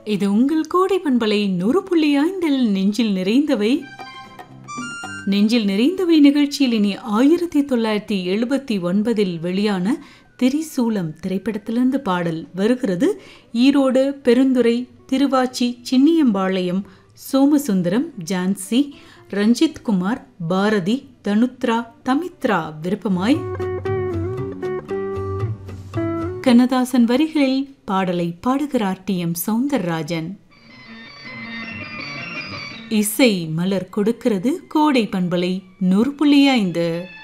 இது உங்கள் கோடை பண்பலை நூறு புள்ளி ஐந்தில் நெஞ்சில் நிறைந்தவை நெஞ்சில் நிறைந்தவை நிகழ்ச்சியில் இனி ஆயிரத்தி தொள்ளாயிரத்தி எழுபத்தி ஒன்பதில் வெளியான திரிசூலம் திரைப்படத்திலிருந்து பாடல் வருகிறது ஈரோடு பெருந்துறை திருவாச்சி சின்னியம்பாளையம் சோமசுந்தரம் ஜான்சி ரஞ்சித் குமார் பாரதி தனுத்ரா தமித்ரா விருப்பமாய் கண்ணதாசன் வரிகளில் பாடலை பாடுகிறார் டி எம் சௌந்தரராஜன் இசை மலர் கொடுக்கிறது கோடை பண்பலை நூறு புள்ளி ஐந்து